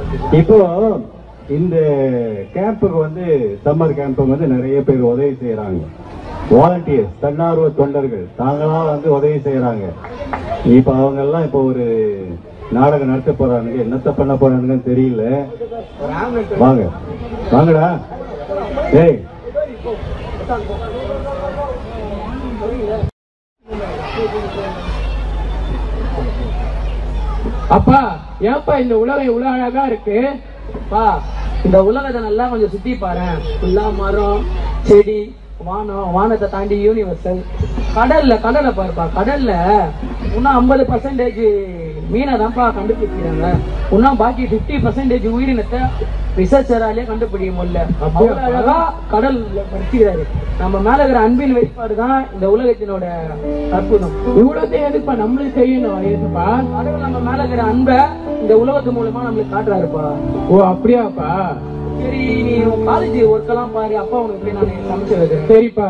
இப்போ இந்த கேம்புக்கு வந்து சம்மர் கேம்புக்கு வந்து நிறைய பேர் உதவி செய்யறாங்க வாலண்டியர்ஸ் தன்னார்வ தொண்டர்கள் தாங்களா வந்து உதவி செய்யறாங்க இப்போ அவங்க எல்லாம் இப்போ ஒரு நாடகம் நடத்த போறானுங்க என்னத்த பண்ண போறானுங்கன்னு தெரியல வாங்க வாங்கடா ஏய் அப்பா ஏன்பா இந்த உலகம் இவ்வளவு அழகா இருக்கு பா இந்த உலகத்தை நல்லா கொஞ்சம் சுத்தி பாரு ஃபுல்லா மரம் செடி வானம் வானத்தை தாண்டி யூனிவர்சல் கடல்ல கடலை பாருப்பா கடல்ல இன்னும் ஐம்பது பர்சன்டேஜ் மீனை தான்ப்பா கண்டுபிடிக்கிறாங்க இன்னும் பாக்கி ஃபிஃப்டி பர்சன்டேஜ் உயிரினத்தை ரிசர்ச்சராலே கண்டுபிடிக்க முடியல அவ்வளவு அழகா கடல் படிச்சுக்கிறாரு நம்ம மேல இருக்கிற அன்பின் வெளிப்பாடு தான் இந்த உலகத்தினோட அற்புதம் இவ்வளவு எதுக்குப்பா நம்மளுக்கு செய்யணும் ஏதுப்பா கடவுள் நம்ம மேல இருக்கிற அன்பை இந்த உலகத்து மூலமா நம்மளுக்கு காட்டுறாருப்பா ஓ அப்படியாப்பா சரி நீ காலேஜ் ஒர்க்கெல்லாம் பாரு அப்பா உனக்கு போய் நான் சமைச்சு வைக்கிறேன் சரிப்பா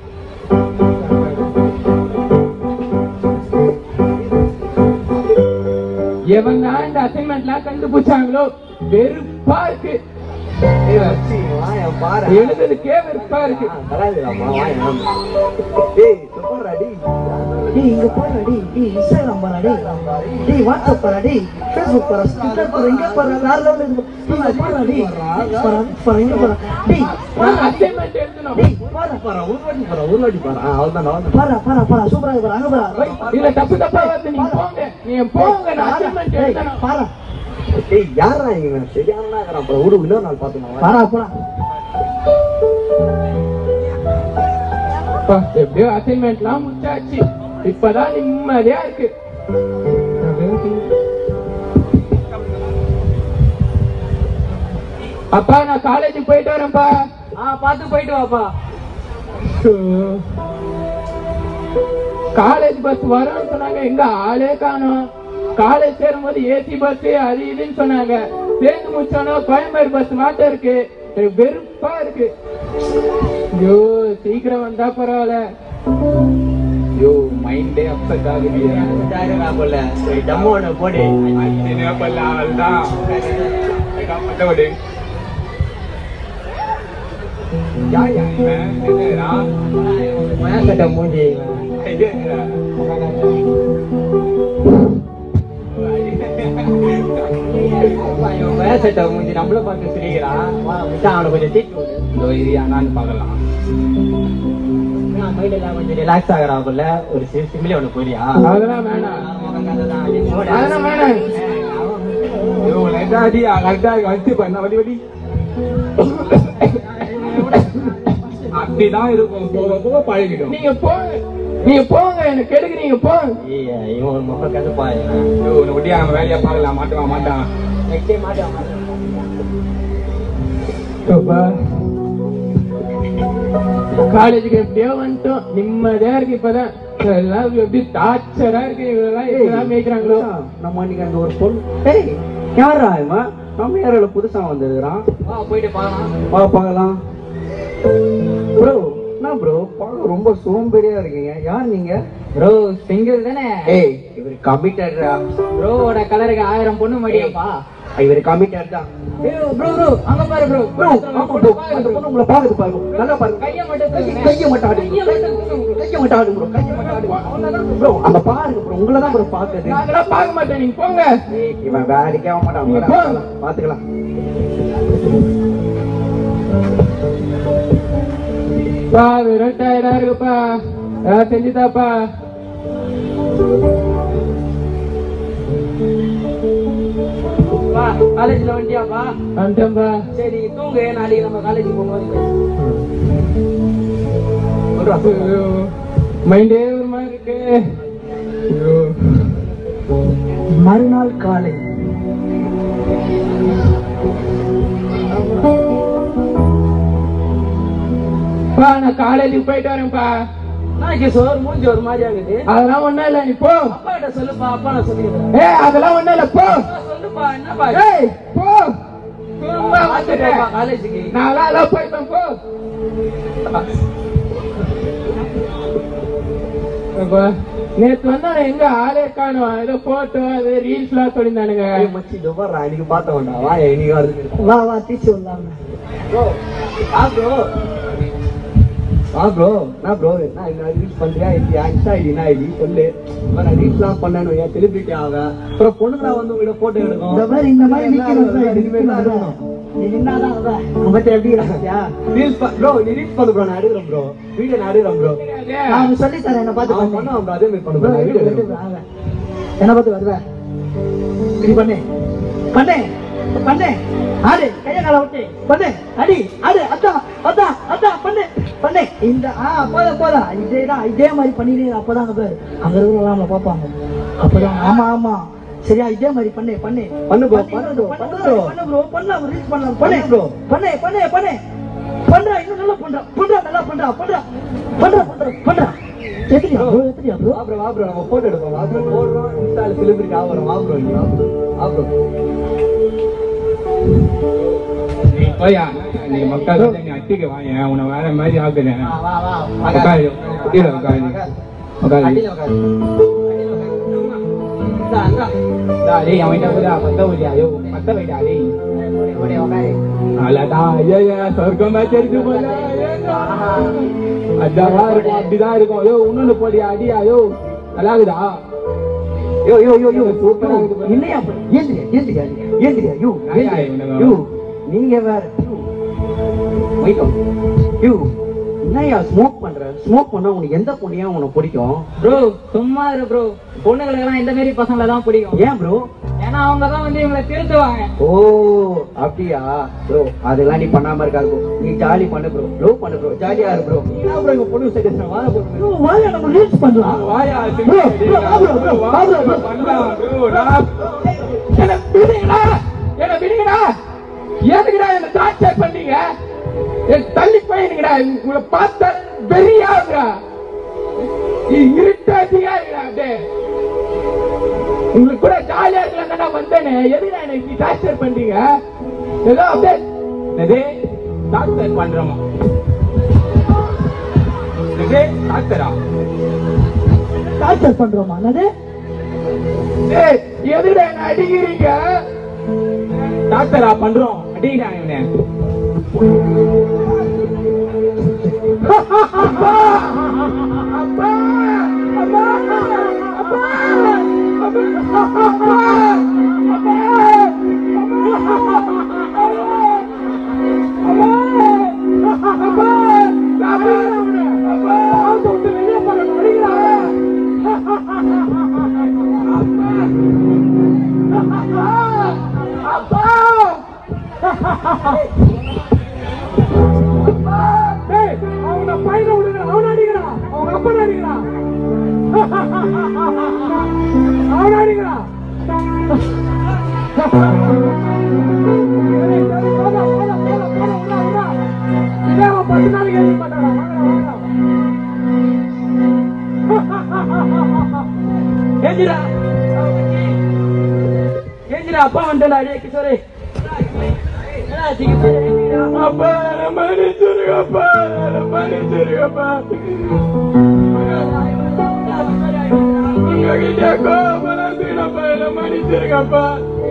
எவன் தான் இந்த அசைன்மெண்ட்லாம் கண்டுபிடிச்சாங்களோ வெறுப்பா இருக்கு எழுதுறதுக்கே வெறுப்பா இருக்கு டேய் இங்க பாருடா டேய் டேய் இன்ஸ்டாகிராம் பாருடா டேய் டேய் வாட்ஸ்அப் பாருடா டேய் ஃபேஸ்புக் பாரு ட்விட்டர் பாரு இங்க பாரு வேற லெவல்ல இருக்கு டேய் பாருடா டேய் பாரு பாரு இங்க பாரு டேய் அசைன்மெண்ட் எழுதணும் டேய் பாரு பாரு ஒரு வாட்டி பாரு ஒரு வாட்டி பாரு அவ்வளவுதான் பாரு பாரு பாரு சூப்பரா இருக்கு பாரு அங்க பாரு ரைட் இல்ல தப்பு தப்பா வருது நீங்க போங்க நீங்க போங்க நான் அசைன்மெண்ட் டேய் எழுதணும் பாரு டேய் யாரா இவன் சரியான அப்புறம் விடு இன்னொரு நாள் பார்த்துக்கலாம் பாரா போடா அப்பா, எப்படியோ அசைன்மெண்ட்லாம் முடிச்சாச்சு இப்பதான் நிம்மதியா இருக்கு அப்பா நான் காலேஜுக்கு போயிட்டு வரேன்ப்பா ஆ பார்த்து போயிட்டு வாப்பா காலேஜ் பஸ் வரும்னு சொன்னாங்க எங்க ஆளே காணோம் காலேஜ் சேரும்போது ஏசி பஸ் அது இதுன்னு சொன்னாங்க சேர்ந்து முடிச்சோன்னா கோயம்பேடு பஸ் மாட்டம் இருக்கு எனக்கு வெறுப்பா இருக்கு ஐயோ சீக்கிரம் வந்தா பரவாயில்ல ஐயோ மைண்டே அப்செட் ஆகுது போல டம்மோட போடு மேசட்ட மூஞ்சி மேசட்ட மூஞ்சி நம்மள பார்த்து சிரிக்கிறான் விட்டா அவனை கொஞ்சம் தீட்டு விடு. இதோ இது நான் பார்க்கலாம் மைண்ட் எல்லாம் கொஞ்சம் ரிலாக்ஸ் ஆகுறாப்புல ஒரு சிமிலி ஒன்று போறியா அதெல்லாம் வேணாம் அதெல்லாம் வேணாம் அப்படிதான் இருக்கும் போக போக பழகிடும் நீங்க போங்க நீங்க போங்க எனக்கு கெடுக்கு நீங்க போங்க இவன் ஒரு முகம் கதுப்பா உன்னை விட்டியா நம்ம வேலையா பார்க்கலாம் மாட்டுவான் மாட்டான் நெக்ஸ்ட் டைம் மாட்டான் காலேஜுக்கு எப்படியோ வந்துட்டோம் நிம்மதியா இருக்கு இப்பதான் எல்லாம் எப்படி டார்ச்சரா இருக்கு இவங்கெல்லாம் எப்படிதான் மேய்க்கிறாங்களோ நம்ம அன்னைக்கு அந்த ஒரு பொண்ணு ஏய் யாரா இவன் நம்ம யாரோட புதுசா வந்துருக்கான் வா போயிட்டு பார்க்கலாம் வா பார்க்கலாம் ப்ரோ என்ன ப்ரோ பார்க்க ரொம்ப சோம்பேறியா இருக்கீங்க யார் நீங்க ப்ரோ சிங்கிள் தானே ஏய் இவர் கமிட்டட்ரா ப்ரோவோட கலருக்கு ஆயிரம் பொண்ணு மடியப்பா இவர் கமிட்டட் தான் ப்ரோ ப்ரோ அங்க பாரு ப்ரோ ப்ரோ ஆமா ப்ரோ அந்த பொண்ணு உங்களை பாக்குது பாருங்க நல்லா பாருங்க கைய மட்டும் தூக்குங்க. கைய மட்டும் ஆடு கைய மட்டும் தூக்குங்க. கைய மட்டும் ஆடு ப்ரோ கைய மட்டும் ஆடு அவ்வளவுதான் ப்ரோ அந்த பாருங்க ப்ரோ உங்களை தான் ப்ரோ பாக்குது நாங்களாம் பார்க்க மாட்டேன் நீங்க போங்க ஏய், இவன் வேலைக்கே ஆக மாட்டான் நீ வாடா, போ. பாத்துக்கலாம் பா வெறும் டயர்டா இருக்குப்பா ஏதாவது செஞ்சுதாப்பா வா காலேஜ்ல வண்டியாப்பா வந்துட்டேன்பா சரி நீ தூங்கு நாளைக்கு நம்ம காலேஜ் போகும்போது ஐயோ மைண்டே ஒரு மாதிரி இருக்கு ஐயோ மறுநாள் காலை பா நான் காலேஜுக்கு போயிட்டு வரேன்ப்பா நாளைக்கு சோறு மூஞ்சி ஒரு மாதிரி ஆகுது அதெல்லாம் ஒண்ணும் இல்ல நீ போ அப்பா கிட்ட சொல்லுப்பா அப்பா நான் சொல்லிடுறேன் ஏய் அதெல்லாம் ஒண்ணும் இல்ல போ சொல்லுப்பா என்னப்பா ஏய் போ சும்மா வந்துட்டேன் காலேஜுக்கு நான் எல்லாம் போயிட்டேன் போ அப்பா, நேத்து வந்தா எங்க ஆளே காணும் ஏதோ போட்டோ அது ரீல்ஸ் எல்லாம் சொல்லியிருந்தானுங்க ஏய் மச்சி இதோ பாருடா இன்னைக்கு பார்த்தவன்டா வா இன்னைக்கு வருது வா வா டீச்சர் வந்தாங்க ப்ரோ ஆ ப்ரோ ஆ ப்ரோ நான் ப்ரோ நான் என்ன ரீல்ஸ் பண்றியா இல்லையா இன்ஸ்டா ஐடி என்ன ஐடி சொல்லு இப்ப நான் ரீல்ஸ்லாம் பண்ணணும் ஏன் செலிபிரிட்டி ஆவேன் அப்புறம் பொண்ணுங்களா வந்து உங்களோட போட்டோ எடுக்கும் இந்த மாதிரி இந்த மாதிரி நிக்கணும் சார் இனிமேல் தான் இருக்கணும் நீ என்னதான் அவன் உங்ககிட்ட எப்படி இருக்கியா ரீல்ஸ் ப்ரோ நீ ரீல்ஸ் பண்ணு ப்ரோ நான் எடுக்கிறேன் ப்ரோ வீடியோ நான் எடுக்கிறேன் ப்ரோ நான் சொல்லி தரேன் என்ன பார்த்து அவன் பண்ணு பண்ணுவான் ப்ரோ அதே மாதிரி பண்ணு bro, ப்ரோ நான் வெட்டு, வீடியோ வெட்டு, எடுக்கிறேன் வாங்க. என்ன பார்த்து வருவ இப்படி பண்ணு பண்ணு பண்ணு ஆடு கைய கால விட்டு பண்ணு அடி ஆடு அதான் அதான் அதான் பண்ணு பண்ணு இந்த ஆ போதும் போதும் இதே தான் இதே மாதிரி பண்ணினே இரு, அப்பதான் அங்க பேர் அங்க இருக்கிறவங்க நம்மளை பார்ப்பாங்க அப்பதான் ஆமா ஆமா சரியா இதே மாதிரி பண்ணு பண்ணு பண்ணு bro, பண்ணு பண்ணு bro, பண்ணு பண்ணு bro, bro. பண்ணு ப்ரோ பண்ணலாம் ரீச் பண்ணலாம் பண்ணு bro. பண்ணு பண்ணு பண்ணு பண்றா இன்னும் நல்லா பண்றா பண்றா நல்லா பண்றா பண்றா பண்றா பண்றா பண்றா எத்திரியா ப்ரோ எத்திரியா ப்ரோ வா ப்ரோ வா ப்ரோ நம்ம போட்டோ எடுப்போம் வா ப்ரோ போடுறோம் இன்ஸ்டால செலிபிரிட்டி ஆகிறோம் வா ப்ரோ நீ வா ப்ரோ வா ப்ரோ போயா நீ மக்கள் கிட்ட நீ அட்டிக்க வாங்க உன்னை வேற மாதிரி ஆக்குறேன் வா வா உட்காரு கீழே உட்காரு உட்காரு அடியில உட்காரு இந்தா, இந்தா. டேய் அவன்கிட்ட கூட பத்த வையா யோ பத்த வைடா டேய் ஓடி, உட்காரு. அவ்வளவுதான் ஐயா சொர்க்கமா தெரிஞ்சு போல அதான் இருக்கும் அப்படிதான் இருக்கும் யோ இன்னொன்னு போடியா அடியா யோ நல்லா இருக்குதா யோ யோ யோ யோ சூப்பரா இருக்குது பாரு. என்னையா பண்ணு? ஏந்திரியா ஏந்திரியா ஏந்திரியா யூ நாயா ஏந்திரியா. இவனுங்க? யூ நீங்க வேற யூ மைக்கம் யூ என்னையா ஸ்மோக் பண்ற ஸ்மோக் பண்ணா உனக்கு எந்த பொண்ணையா உனக்கு பிடிக்கும் ப்ரோ சும்மா இரு ப்ரோ பொண்ணுங்களுக்கு இந்த மாதிரி பசங்களை தான் பிடிக்கும் ஏன் ப்ரோ ஏன்னா அவங்க தான் வந்து இவங்களை திருத்துவாங்க ஓ அப்படியா ப்ரோ அதெல்லாம் நீ பண்ணாம இருக்காது bro. நீ ஜாலி பண்ணு ப்ரோ லவ் பண்ணு ப்ரோ ஜாலியா இரு ப்ரோ என்ன ப்ரோ எங்க பொண்ணு சைடு வாழ போட்டு ப்ரோ வாயா நம்ம ரீல்ஸ் பண்ணலாம் வாயா bro, bro, வா bro, bro, வா bro, bro. பண்ணலாம் ப்ரோ நான் என்ன விடுங்கடா என்ன விடுங்கடா எதுக்குடா என்ன டார்ச்சர் பண்ணீங்க என் தள்ளி போயிருங்கடா உங்களை பார்த்தா வெறியாகுடா இருட்டாட்டியா இருக்கா அப்படியே உங்களுக்கு கூட ஜாலியா இருக்கலாம் தானே வந்தேனே எதுக்குடா என்ன இப்படி டார்ச்சர் பண்றீங்க ஏதோ அப்படியே என்னது டார்ச்சர் பண்றோமா என்னது டார்ச்சரா டார்ச்சர் பண்றோமா என்னது ஏய் எதுடா என்ன அடிக்கிறீங்க டாக்டரா பண்றோம் அடிக்கிறா இவனை அப்பா! அப்பா! அப்பா! அப்பா! அப்பா! அப்பா! அவனை பையனை விடுங்க அவனை அடிக்கிறா அவங்க அப்பனை அடிக்கிறா அவனை அடிக்கிறா சரி, சரி, போதும், போதும், போதும், போதும், விடா, விடா. இதே அவன் பத்து நாளைக்கு எழுதி மாட்டாடா வாங்கடா வாங்கடா ஏஞ்சிரா ஏஞ்சிரா அப்பா வந்துடா அடியே கிஷோரே அப்பா மன்னிச்சிருக்கப்பா மன்னிச்சிருக்கப்பா உங்ககிட்ட கோபலப்பா மன்னிச்சிருக்கப்பா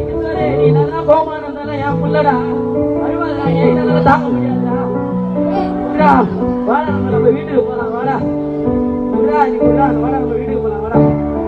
வீட்டுக்கு போலாம் வாடா விடா நீ விடா வாடா நம்ம வீட்டுக்கு போலாம் வாடா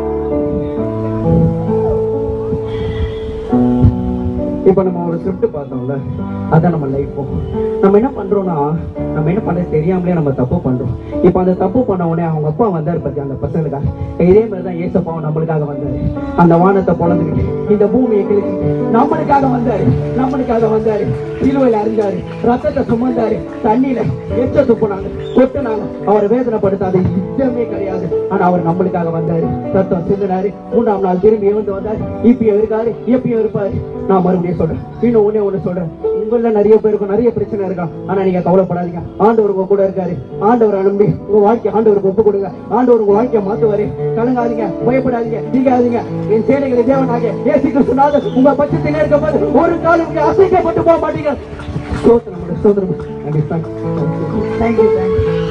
இப்போ நம்ம ஒரு ஸ்கிரிப்ட் பார்த்தோம்ல அதான் நம்ம லைஃப் நம்ம என்ன பண்றோம்னா நம்ம என்ன பண்ண தெரியாமலே நம்ம தப்பு பண்றோம் இப்போ அந்த தப்பு பண்ண உடனே அவங்க அப்பா வந்தாரு பத்தி அந்த பசங்களுக்காக இதே மாதிரி தான் ஏசப்பாவும் நம்மளுக்காக வந்தாரு அந்த வானத்தை பொழந்துக்கிட்டு இந்த பூமியை கிழிச்சு நம்மளுக்காக வந்தாரு நம்மளுக்காக வந்தாரு சிலுவையில் அறிஞ்சாரு ரத்தத்தை சுமந்தாரு தண்ணியில எச்ச துப்புனாங்க கொட்டுனாங்க அவர் வேதனைப்படுத்தாத யுத்தமே கிடையாது ஆனா அவர் நம்மளுக்காக வந்தாரு ரத்தம் சிந்தினாரு மூன்றாம் நாள் திரும்பி எழுந்து வந்தாரு இப்பயும் இருக்காரு எப்பயும் இருப்பாரு நான் மறுபடியும் சொல்றேன் இன்னும் ஒண்ணே ஒண்ணு சொல்றேன் உங்கள நிறைய பேருக்கு நிறைய பிரச்சனை இருக்கா ஆனா நீங்க கவலைப்படாதீங்க ஆண்டவர் உங்க கூட இருக்காரு ஆண்டவர் நம்பி உங்க வாழ்க்கை ஆண்டவருக்கு ஒப்பு கொடுங்க ஆண்டவர் உங்க வாழ்க்கையை மாத்துவாரு கலங்காதீங்க பயப்படாதீங்க நீங்காதீங்க என் சேனைகளை தேவனாக ஏசி கிறிஸ்துநாத உங்க பட்சத்தில் இருக்கப்போது ஒரு காலம் இங்க அசைக்கப்பட்டு போக மாட்டீங்க ஸ்தோத்திரம் ஸ்தோத்திரம் நன்றி தேங்க்ஸ் தேங்க்யூ தேங்க்யூ